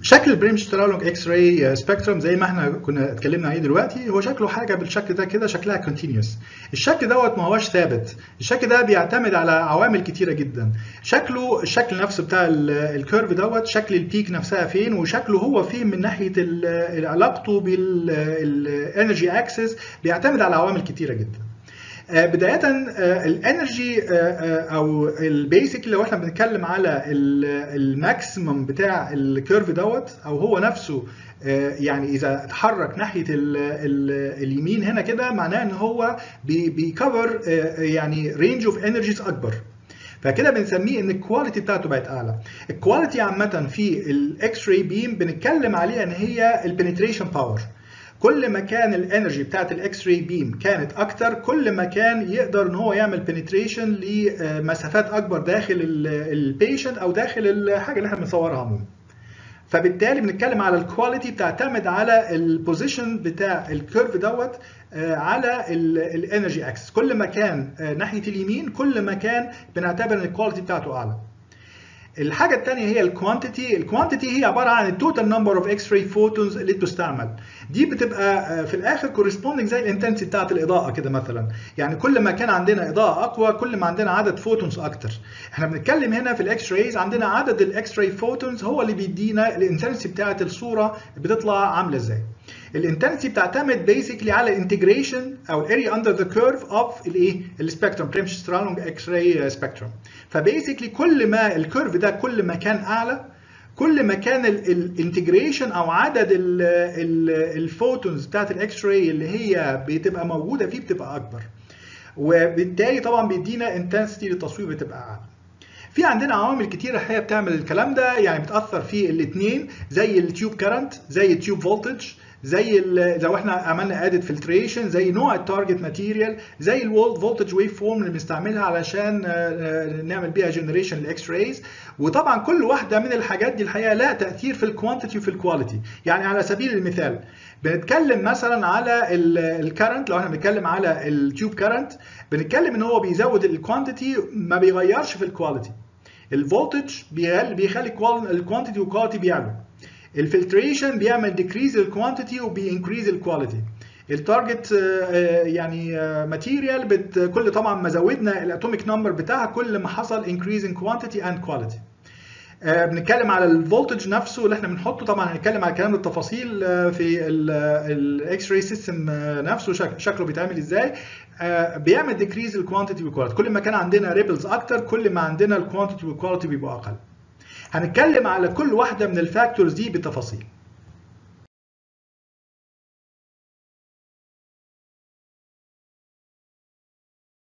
شكل البريمش ترالونج اكس راي سبيكترم زي ما احنا كنا اتكلمنا عليه دلوقتي هو شكله حاجه بالشكل ده كده شكلها كونتينيوس الشكل دوت ما هوش ثابت الشكل ده بيعتمد على عوامل كتيره جدا شكله الشكل نفسه بتاع الكيرف دوت شكل البيك نفسها فين وشكله هو فين من ناحيه علاقته بالانرجي اكسس بيعتمد على عوامل كتيره جدا بداية الانرجي او البيسك لو احنا بنتكلم على الماكسيمم بتاع الكيرف دوت او هو نفسه يعني اذا اتحرك ناحيه ال ال اليمين هنا كده معناه ان هو بيكفر يعني رينج اوف انرجيز اكبر فكده بنسميه ان الكواليتي بتاعته بقت اعلى الكواليتي عامه في الاكس راي بيم بنتكلم عليها ان هي البنتريشن باور كل ما كان الانرجي بتاعت الاكس راي بيم كانت اكتر كل ما كان يقدر ان هو يعمل بنتريشن لمسافات اكبر داخل البيشنت او داخل الحاجه اللي احنا بنصورها عموما فبالتالي بنتكلم على الكواليتي بتعتمد على البوزيشن بتاع الكيرف دوت على الانرجي اكسس كل ما كان ناحيه اليمين كل ما كان بنعتبر ان الكواليتي بتاعته اعلى الحاجه الثانيه هي الكوانتيتي الكوانتيتي هي عباره عن التوتال نمبر اوف اكس راي فوتونز اللي بتستعمل دي بتبقى في الاخر كورسبوندنج زي الانتنسيتي بتاعت الاضاءه كده مثلا يعني كل ما كان عندنا اضاءه اقوى كل ما عندنا عدد فوتونز اكتر احنا بنتكلم هنا في الاكس رايز عندنا عدد الاكس راي فوتونز هو اللي بيدينا الانتنسيتي بتاعت الصوره بتطلع عامله ازاي الانتنسيتي بتعتمد بيسكلي على الانتجريشن او الاريا اندر ذا كيرف اوف الايه السبيكترم بريمش سترالونج اكس راي سبيكترم فبيسكلي كل ما الكيرف ده كل ما كان اعلى كل ما كان الانتجريشن او عدد الفوتونز بتاعت الاكس راي اللي هي بتبقى موجوده فيه بتبقى اكبر وبالتالي طبعا بيدينا انتنسيتي للتصوير بتبقى اعلى في عندنا عوامل كتيره الحقيقه بتعمل الكلام ده يعني بتاثر في الاثنين زي التيوب كارنت زي التيوب فولتج زي لو احنا عملنا ادد فلتريشن زي نوع التارجت ماتيريال زي الولد فولتج ويف فورم اللي بنستعملها علشان نعمل بيها جنريشن الاكس رايز وطبعا كل واحده من الحاجات دي الحقيقه لها تاثير في الكوانتيتي وفي الكواليتي يعني على سبيل المثال بنتكلم مثلا على الكرنت لو احنا بنتكلم على التيوب كرنت بنتكلم ان هو بيزود الكوانتيتي ما بيغيرش في الكواليتي الفولتج بيخلي الكوانتيتي والكواليتي بيعلوا الفلتريشن بيعمل ديكريز الكوانتيتي وبينكريز الكواليتي التارجت يعني ماتيريال كل طبعا ما زودنا الاتوميك نمبر بتاعها كل ما حصل انكريز ان كوانتيتي اند كواليتي بنتكلم على الفولتج نفسه اللي احنا بنحطه طبعا هنتكلم على الكلام بالتفاصيل في الاكس راي سيستم نفسه شكله بيتعمل ازاي بيعمل ديكريز الكوانتيتي والكواليتي كل ما كان عندنا ريبلز اكتر كل ما عندنا الكوانتيتي والكواليتي بيبقوا اقل هنتكلم على كل واحده من الفاكتورز دي بالتفاصيل